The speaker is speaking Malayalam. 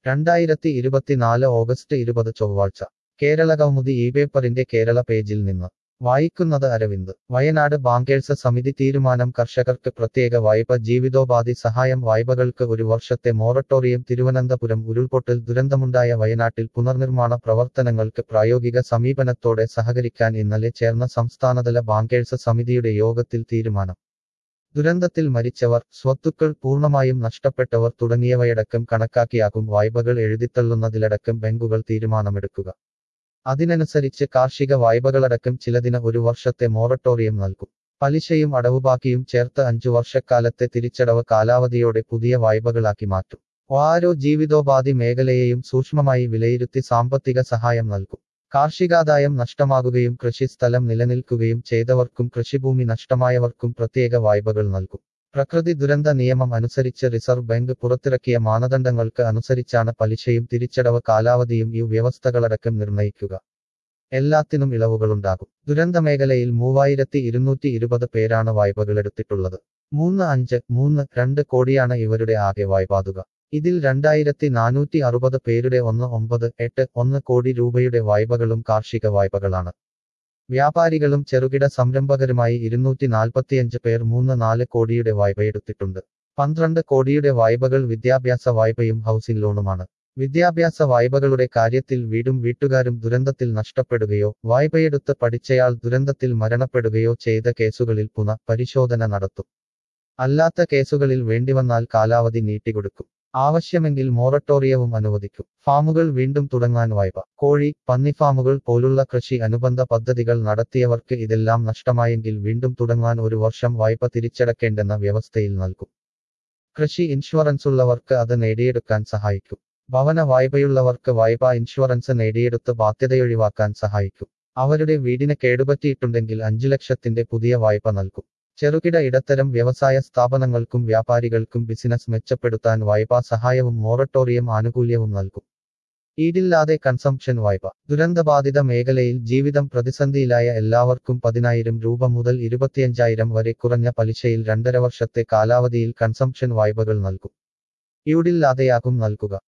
രണ്ടായിരത്തി ഇരുപത്തിനാല് ഓഗസ്റ്റ് ഇരുപത് ചൊവ്വാഴ്ച കേരള കൗമുദി ഈ പേപ്പറിന്റെ കേരള പേജിൽ നിന്ന് വായിക്കുന്നത് അരവിന്ദ് വയനാട് ബാങ്കേഴ്സ് സമിതി തീരുമാനം കർഷകർക്ക് പ്രത്യേക വായ്പ ജീവിതോപാധി സഹായം വായ്പകൾക്ക് ഒരു വർഷത്തെ മൊറട്ടോറിയം തിരുവനന്തപുരം ഉരുൾപൊട്ടൽ ദുരന്തമുണ്ടായ വയനാട്ടിൽ പുനർനിർമ്മാണ പ്രവർത്തനങ്ങൾക്ക് പ്രായോഗിക സമീപനത്തോടെ സഹകരിക്കാൻ ഇന്നലെ ചേർന്ന സംസ്ഥാനതല ബാങ്കേഴ്സ് സമിതിയുടെ യോഗത്തിൽ തീരുമാനം ദുരന്തത്തിൽ മരിച്ചവർ സ്വത്തുക്കൾ പൂർണ്ണമായും നഷ്ടപ്പെട്ടവർ തുടങ്ങിയവയടക്കം കണക്കാക്കിയാകും വായ്പകൾ എഴുതിത്തള്ളുന്നതിലടക്കം ബാങ്കുകൾ തീരുമാനമെടുക്കുക അതിനനുസരിച്ച് കാർഷിക വായ്പകളടക്കം ചിലതിന് ഒരു വർഷത്തെ മൊറട്ടോറിയം നൽകും പലിശയും അടവുബാക്കിയും ചേർത്ത് അഞ്ചു വർഷക്കാലത്തെ തിരിച്ചടവ് കാലാവധിയോടെ പുതിയ വായ്പകളാക്കി മാറ്റും ഓരോ ജീവിതോപാധി മേഖലയെയും സൂക്ഷ്മമായി വിലയിരുത്തി സാമ്പത്തിക സഹായം നൽകും കാർഷികാദായം നഷ്ടമാകുകയും കൃഷിസ്ഥലം നിലനിൽക്കുകയും ചെയ്തവർക്കും കൃഷിഭൂമി നഷ്ടമായവർക്കും പ്രത്യേക വായ്പകൾ നൽകും പ്രകൃതി ദുരന്ത നിയമം അനുസരിച്ച് റിസർവ് ബാങ്ക് പുറത്തിറക്കിയ മാനദണ്ഡങ്ങൾക്ക് അനുസരിച്ചാണ് പലിശയും തിരിച്ചടവ് കാലാവധിയും ഈ വ്യവസ്ഥകളടക്കം നിർണ്ണയിക്കുക എല്ലാത്തിനും ഇളവുകളുണ്ടാകും ദുരന്ത മേഖലയിൽ മൂവായിരത്തി ഇരുന്നൂറ്റി ഇരുപത് പേരാണ് വായ്പകളെടുത്തിട്ടുള്ളത് മൂന്ന് അഞ്ച് മൂന്ന് രണ്ട് കോടിയാണ് ഇവരുടെ ആകെ വായ്പാതുക ഇതിൽ രണ്ടായിരത്തി നാനൂറ്റി അറുപത് പേരുടെ ഒന്ന് ഒമ്പത് എട്ട് ഒന്ന് കോടി രൂപയുടെ വായ്പകളും കാർഷിക വായ്പകളാണ് വ്യാപാരികളും ചെറുകിട സംരംഭകരുമായി ഇരുന്നൂറ്റി നാൽപ്പത്തിയഞ്ച് പേർ മൂന്ന് നാല് കോടിയുടെ വായ്പയെടുത്തിട്ടുണ്ട് പന്ത്രണ്ട് കോടിയുടെ വായ്പകൾ വിദ്യാഭ്യാസ വായ്പയും ഹൗസിംഗ് ലോണുമാണ് വിദ്യാഭ്യാസ വായ്പകളുടെ കാര്യത്തിൽ വീടും വീട്ടുകാരും ദുരന്തത്തിൽ നഷ്ടപ്പെടുകയോ വായ്പയെടുത്ത് പഠിച്ചയാൾ ദുരന്തത്തിൽ മരണപ്പെടുകയോ ചെയ്ത കേസുകളിൽ പുനഃ പരിശോധന നടത്തും അല്ലാത്ത കേസുകളിൽ വേണ്ടിവന്നാൽ കാലാവധി നീട്ടിക്കൊടുക്കും ആവശ്യമെങ്കിൽ മൊറട്ടോറിയവും അനുവദിക്കും ഫാമുകൾ വീണ്ടും തുടങ്ങാൻ വായ്പ കോഴി പന്നിഫാമുകൾ പോലുള്ള കൃഷി അനുബന്ധ പദ്ധതികൾ നടത്തിയവർക്ക് ഇതെല്ലാം നഷ്ടമായെങ്കിൽ വീണ്ടും തുടങ്ങാൻ ഒരു വർഷം വായ്പ തിരിച്ചടക്കേണ്ടെന്ന വ്യവസ്ഥയിൽ നൽകും കൃഷി ഇൻഷുറൻസുള്ളവർക്ക് അത് നേടിയെടുക്കാൻ സഹായിക്കും ഭവന വായ്പയുള്ളവർക്ക് വായ്പാ ഇൻഷുറൻസ് നേടിയെടുത്ത് ബാധ്യതയൊഴിവാക്കാൻ സഹായിക്കും അവരുടെ വീടിന് കേടുപറ്റിയിട്ടുണ്ടെങ്കിൽ അഞ്ചു ലക്ഷത്തിന്റെ പുതിയ വായ്പ നൽകും ചെറുകിട ഇടത്തരം വ്യവസായ സ്ഥാപനങ്ങൾക്കും വ്യാപാരികൾക്കും ബിസിനസ് മെച്ചപ്പെടുത്താൻ വായ്പാ സഹായവും മൊറട്ടോറിയം ആനുകൂല്യവും നൽകും ഈടില്ലാതെ കൺസംഷൻ വായ്പ ദുരന്തബാധിത മേഖലയിൽ ജീവിതം പ്രതിസന്ധിയിലായ എല്ലാവർക്കും പതിനായിരം രൂപ മുതൽ ഇരുപത്തിയഞ്ചായിരം വരെ കുറഞ്ഞ പലിശയിൽ രണ്ടര വർഷത്തെ കാലാവധിയിൽ കൺസംഷൻ വായ്പകൾ നൽകും ഈടില്ലാതെയാകും നൽകുക